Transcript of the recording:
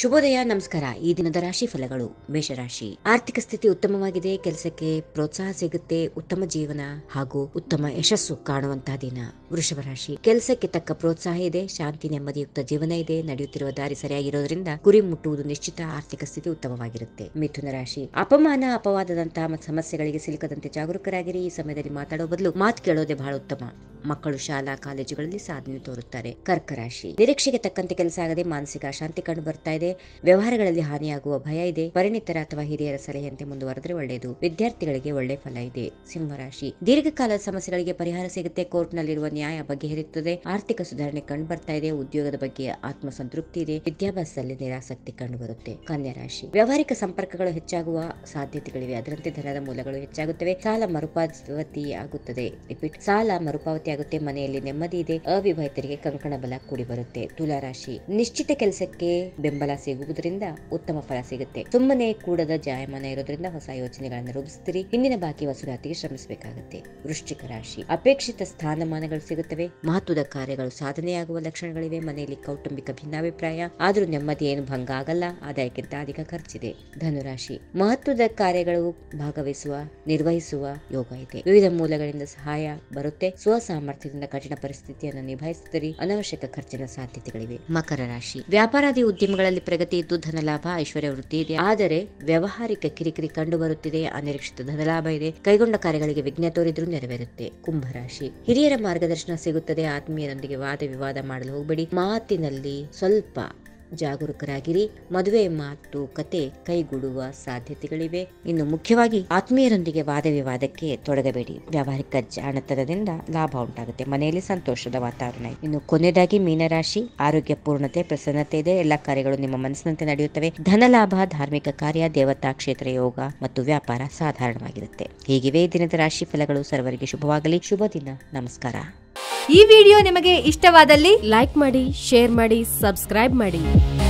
ಶುಭೋದಯ ನಮಸ್ಕಾರ ಈ ದಿನದ ರಾಶಿ ಫಲಗಳು ಮೇಷರಾಶಿ ಆರ್ಥಿಕ ಸ್ಥಿತಿ ಉತ್ತಮವಾಗಿದೆ ಕೆಲಸಕ್ಕೆ ಪ್ರೋತ್ಸಾಹ ಸಿಗುತ್ತೆ ಉತ್ತಮ ಜೀವನ ಹಾಗೂ ಉತ್ತಮ ಯಶಸ್ಸು ಕಾಣುವಂತಹ ದಿನ ವೃಷಭ ರಾಶಿ ಕೆಲಸಕ್ಕೆ ತಕ್ಕ ಪ್ರೋತ್ಸಾಹ ಇದೆ ಶಾಂತಿ ನೆಮ್ಮದಿಯುಕ್ತ ಜೀವನ ಇದೆ ನಡೆಯುತ್ತಿರುವ ದಾರಿ ಸರಿಯಾಗಿರೋದ್ರಿಂದ ಗುರಿ ಮುಟ್ಟುವುದು ನಿಶ್ಚಿತ ಆರ್ಥಿಕ ಸ್ಥಿತಿ ಉತ್ತಮವಾಗಿರುತ್ತೆ ಮಿಥುನ ರಾಶಿ ಅಪಮಾನ ಅಪವಾದದಂತಹ ಮ- ಸಮಸ್ಯೆಗಳಿಗೆ ಸಿಲುಕದಂತೆ ಜಾಗರೂಕರಾಗಿರಿ ಈ ಸಮಯದಲ್ಲಿ ಮಾತಾಡೋ ಬದಲು ಮಾತು ಕೇಳೋದೇ ಬಹಳ ಉತ್ತಮ ಮಕ್ಕಳು ಶಾಲಾ ಕಾಲೇಜುಗಳಲ್ಲಿ ಸಾಧನೆ ತೋರುತ್ತಾರೆ ಕರ್ಕ ರಾಶಿ ನಿರೀಕ್ಷೆಗೆ ತಕ್ಕಂತೆ ಕೆಲಸ ಆಗದೆ ಮಾನಸಿಕ ಅಶಾಂತಿ ಕಂಡು ಬರ್ತಾ ಇದೆ ವ್ಯವಹಾರಗಳಲ್ಲಿ ಹಾನಿಯಾಗುವ ಭಯ ಇದೆ ಪರಿಣಿತರ ಅಥವಾ ಹಿರಿಯರ ಸಲಹೆಯಂತೆ ಮುಂದುವರೆದ್ರೆ ಒಳ್ಳೆಯದು ವಿದ್ಯಾರ್ಥಿಗಳಿಗೆ ಒಳ್ಳೆ ಫಲ ಇದೆ ಸಿಂಹರಾಶಿ ದೀರ್ಘಕಾಲದ ಸಮಸ್ಯೆಗಳಿಗೆ ಪರಿಹಾರ ಸಿಗುತ್ತೆ ಕೋರ್ಟ್ನಲ್ಲಿರುವ ನ್ಯಾಯ ಬಗೆಹರಿಯುತ್ತದೆ ಆರ್ಥಿಕ ಸುಧಾರಣೆ ಕಂಡು ಬರ್ತಾ ಇದೆ ಉದ್ಯೋಗದ ಬಗ್ಗೆ ಆತ್ಮಸಂತೃಪ್ತಿ ಇದೆ ವಿದ್ಯಾಭ್ಯಾಸದಲ್ಲಿ ನಿರಾಸಕ್ತಿ ಕಂಡು ಬರುತ್ತೆ ಕನ್ಯಾ ರಾಶಿ ವ್ಯವಹಾರಿಕ ಸಂಪರ್ಕಗಳು ಹೆಚ್ಚಾಗುವ ಸಾಧ್ಯತೆಗಳಿವೆ ಅದರಂತೆ ಧನದ ಮೂಲಗಳು ಹೆಚ್ಚಾಗುತ್ತವೆ ಸಾಲ ಮರುಪಾವತಿ ಆಗುತ್ತದೆ ರಿಪೀಟ್ ಸಾಲ ಮರುಪಾವತಿ ಆಗುತ್ತೆ ಮನೆಯಲ್ಲಿ ನೆಮ್ಮದಿ ಇದೆ ಅವಿವಾಹಿತರಿಗೆ ಕಂಕಣ ಬಲ ಕೂಡಿ ಬರುತ್ತೆ ತುಲಾ ರಾಶಿ ನಿಶ್ಚಿತ ಕೆಲಸಕ್ಕೆ ಬೆಂಬಲ ಸಿಗುವುದರಿಂದ ಉತ್ತಮ ಫಲ ಸಿಗುತ್ತೆ ಸುಮ್ಮನೆ ಕೂಡದ ಜಾಯಮಾನ ಇರೋದ್ರಿಂದ ಹೊಸ ಯೋಜನೆಗಳನ್ನು ರೂಪಿಸ್ತೀರಿ ಹಿಂದಿನ ಬಾಕಿ ವಸೂಲಾತಿಗೆ ಶ್ರಮಿಸಬೇಕಾಗುತ್ತೆ ವೃಶ್ಚಿಕ ರಾಶಿ ಅಪೇಕ್ಷಿತ ಸ್ಥಾನಮಾನಗಳು ಸಿಗುತ್ತವೆ ಮಹತ್ವದ ಕಾರ್ಯಗಳು ಸಾಧನೆಯಾಗುವ ಲಕ್ಷಣಗಳಿವೆ ಮನೆಯಲ್ಲಿ ಕೌಟುಂಬಿಕ ಭಿನ್ನಾಭಿಪ್ರಾಯ ಆದರೂ ನೆಮ್ಮದಿ ಏನು ಭಂಗ ಆಗಲ್ಲ ಆದಾಯಕ್ಕಿಂತ ಅಧಿಕ ಖರ್ಚಿದೆ ಧನುರಾಶಿ ಮಹತ್ವದ ಕಾರ್ಯಗಳು ಭಾಗವಹಿಸುವ ನಿರ್ವಹಿಸುವ ಯೋಗ ಇದೆ ವಿವಿಧ ಮೂಲಗಳಿಂದ ಸಹಾಯ ಬರುತ್ತೆ ಸ್ವಸಾಮರ್ಥ್ಯದಿಂದ ಕಠಿಣ ಪರಿಸ್ಥಿತಿಯನ್ನು ನಿಭಾಯಿಸಿದರೆ ಅನವಶ್ಯಕ ಖರ್ಚಿನ ಸಾಧ್ಯತೆಗಳಿವೆ ಮಕರ ರಾಶಿ ವ್ಯಾಪಾರಾದಿ ಉದ್ಯಮಗಳಲ್ಲಿ ಪ್ರಗತಿ ಇದ್ದು ಧನಲಾಭ ಐಶ್ವರ್ಯ ವೃದ್ಧಿ ಇದೆ ಆದರೆ ವ್ಯವಹಾರಿಕ ಕಿರಿಕಿರಿ ಕಂಡು ಬರುತ್ತಿದೆ ಅನಿರೀಕ್ಷಿತ ಧನಲಾಭ ಇದೆ ಕೈಗೊಂಡ ಕಾರ್ಯಗಳಿಗೆ ವಿಘ್ನ ತೋರಿದ್ರೂ ನೆರವೇರುತ್ತೆ ಕುಂಭರಾಶಿ ಹಿರಿಯರ ಮಾರ್ಗದರ್ಶನ ಸಿಗುತ್ತದೆ ಆತ್ಮೀಯರೊಂದಿಗೆ ವಾದ ವಿವಾದ ಮಾಡಲು ಹೋಗಬೇಡಿ ಮಾತಿನಲ್ಲಿ ಸ್ವಲ್ಪ ಜಾಗರೂಕರಾಗಿರಿ ಮದುವೆ ಮಾತು ಕತೆ ಕೈಗೂಡುವ ಸಾಧ್ಯತೆಗಳಿವೆ ಇನ್ನು ಮುಖ್ಯವಾಗಿ ಆತ್ಮೀಯರೊಂದಿಗೆ ವಾದ ವಿವಾದಕ್ಕೆ ತೊಡಗಬೇಡಿ ವ್ಯಾವಹಾರಿಕ ಜಾಣತನದಿಂದ ಲಾಭ ಉಂಟಾಗುತ್ತೆ ಮನೆಯಲ್ಲಿ ಸಂತೋಷದ ವಾತಾವರಣ ಇದೆ. ಇನ್ನು ಕೊನೆಯದಾಗಿ ಮೀನರಾಶಿ ಆರೋಗ್ಯ ಪೂರ್ಣತೆ ಪ್ರಸನ್ನತೆ ಇದೆ ಎಲ್ಲ ಕಾರ್ಯಗಳು ನಿಮ್ಮ ಮನಸ್ಸಿನಂತೆ ನಡೆಯುತ್ತವೆ ಧನಲಾಭ ಧಾರ್ಮಿಕ ಕಾರ್ಯ ದೇವತಾ ಕ್ಷೇತ್ರ ಯೋಗ ಮತ್ತು ವ್ಯಾಪಾರ ಸಾಧಾರಣವಾಗಿರುತ್ತೆ ಹೀಗಿವೆ ಈ ದಿನದ ರಾಶಿ ಫಲಗಳು ಸರ್ವರಿಗೆ ಶುಭವಾಗಲಿ ಶುಭ ದಿನ ನಮಸ್ಕಾರ ಈ ವಿಡಿಯೋ ನಿಮಗೆ ಇಷ್ಟವಾದಲ್ಲಿ ಲೈಕ್ ಮಾಡಿ ಶೇರ್ ಮಾಡಿ ಸಬ್ಸ್ಕ್ರೈಬ್ ಮಾಡಿ